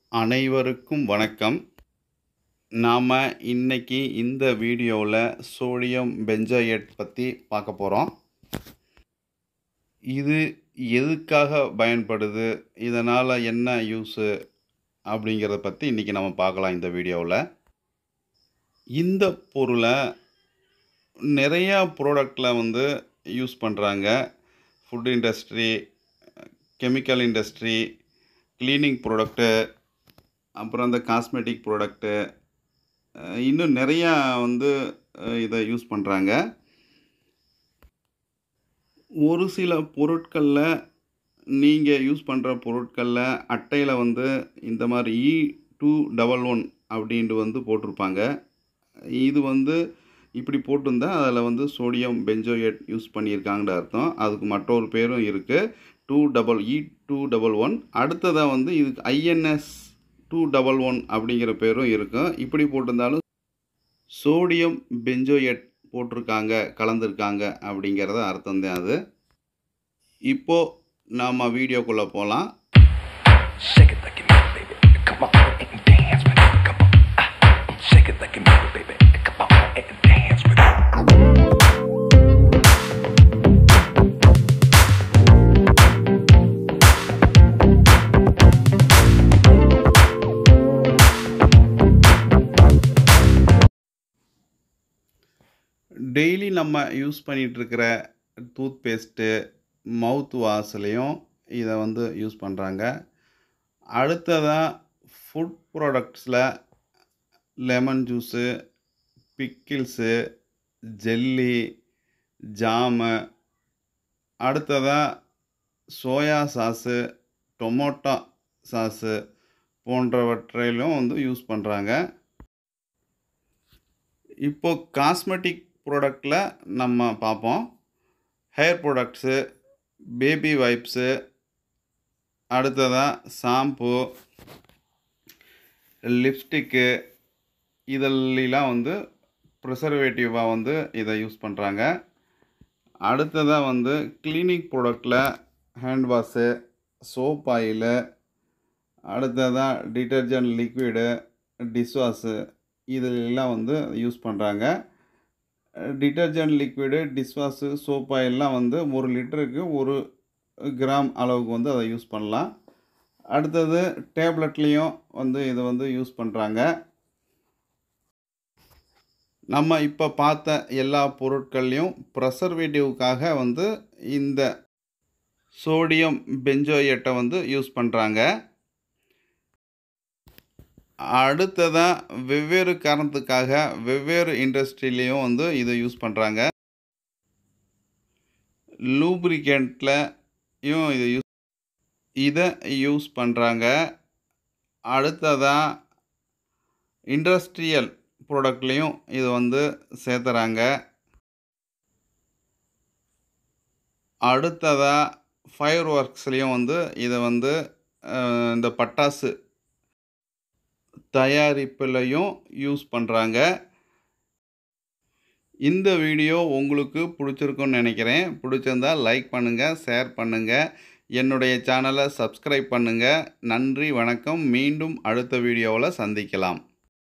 அனைவருக்கும் வணக்கம் நாம் இன்னைக்கு இந்த வீடியோவில் சோடியம் பென்சாயேட் பற்றி பார்க்க போகிறோம் இது எதுக்காக பயன்படுது இதனால் என்ன யூஸு அப்படிங்கிறத பற்றி இன்றைக்கி நம்ம பார்க்கலாம் இந்த வீடியோவில் இந்த பொருளை நிறையா ப்ராடக்டில் வந்து யூஸ் பண்ணுறாங்க food industry chemical industry cleaning product அப்புறம் இந்த காஸ்மெட்டிக் ப்ராடக்ட்டு இன்னும் நிறையா வந்து அஹ், இதை யூஸ் பண்ணுறாங்க ஒரு சில பொருட்களில் நீங்கள் யூஸ் பண்ணுற பொருட்களில் அட்டையில் வந்து இந்த மாதிரி இ டூ டபுள் ஒன் அப்படின்ட்டு வந்து போட்டிருப்பாங்க இது வந்து இப்படி போட்டிருந்தா அதில் வந்து சோடியம் பென்ஜோயேட் யூஸ் பண்ணியிருக்காங்கன்ற அர்த்தம் அதுக்கு மற்றொரு பேரும் இருக்குது two double E two double one அடுத்ததாக வந்து இதுக்கு ஐஎன்எஸ் டூ டபுள் ஒன் அப்படிங்கிற பேரும் இருக்கும் இப்படி போட்டிருந்தாலும் சோடியம் பென்ஜோயேட் போட்டிருக்காங்க கலந்துருக்காங்க அப்படிங்கிறத அர்த்தம் தான் அது இப்போது நாம் வீடியோக்குள்ளே போகலாம் Shake it like you mean it, baby. Come on and dance with it. Come on. Ah, Shake it like you mean it, baby. Come on and dance with it. Daily நம்ம யூஸ் பண்ணிகிட்ருக்கிற toothpaste mouth வாஷ்லேயும் இதை வந்து use பண்ணுறாங்க அடுத்ததாக food ப்ராடக்ட்ஸில் lemon juice pickles jelly jam அடுத்ததாக soya sauce tomato sauce போன்றவற்றிலும் வந்து யூஸ் பண்ணுறாங்க இப்போ காஸ்மெட்டிக் ப்ராடக்டில் நம்ம பார்ப்போம் ஹேர் ப்ராடக்ட்ஸு பேபி வைப்ஸு அடுத்ததாக ஷாம்பு லிப்ஸ்டிக்கு இதெல்லாம் வந்து ப்ரிசர்வேட்டிவாக வந்து இதை யூஸ் பண்ணுறாங்க அடுத்ததாக வந்து கிளீனிக் ப்ராடக்டில் ஹேண்ட் வாஷு சோப் ஆயிலு அடுத்ததாக டிட்டர்ஜென்ட் லிக்விடு டிஷ்வாஷு இதிலெல்லாம் வந்து யூஸ் பண்ணுறாங்க டிட்டர்ஜென்ட் லிக்விடு டிஷ்வாஷு சோப் ஆயிலெலாம் வந்து ஒரு லிட்டருக்கு ஒரு கிராம் அளவுக்கு வந்து அதை யூஸ் பண்ணலாம் அடுத்தது டேப்லெட்லேயும் வந்து இதை வந்து யூஸ் பண்ணுறாங்க நம்ம இப்போ பார்த்த எல்லா பொருட்கள்லையும் ப்ரெசர்வேட்டிவ்க்காக வந்து இந்த சோடியம் பென்ஜோயேட்டை வந்து யூஸ் பண்ணுறாங்க அடுத்ததாக வெவ்வேறு காரணத்துக்காக வெவ்வேறு இண்டஸ்ட்ரியிலையும் வந்து இதை யூஸ் பண்ணுறாங்க லூப்ரிகண்ட்லையும் இதை யூஸ் இதை யூஸ் பண்ணுறாங்க அடுத்ததாக இண்டஸ்ட்ரியல் ப்ராடக்ட்லேயும் இது வந்து சேர்த்துறாங்க அடுத்ததாக ஃபயர் ஒர்க்ஸ்லேயும் வந்து இதை வந்து அஹ், இந்த பட்டாசு தயாரிப்புலையும் யூஸ் பண்ணுறாங்க இந்த வீடியோ உங்களுக்கு பிடிச்சிருக்குன்னு நினைக்கிறேன் பிடிச்சிருந்தா லைக் பண்ணுங்கள் ஷேர் பண்ணுங்கள் என்னுடைய சேனலை சப்ஸ்கிரைப் பண்ணுங்கள் நன்றி வணக்கம் மீண்டும் அடுத்த வீடியோவில் சந்திக்கலாம்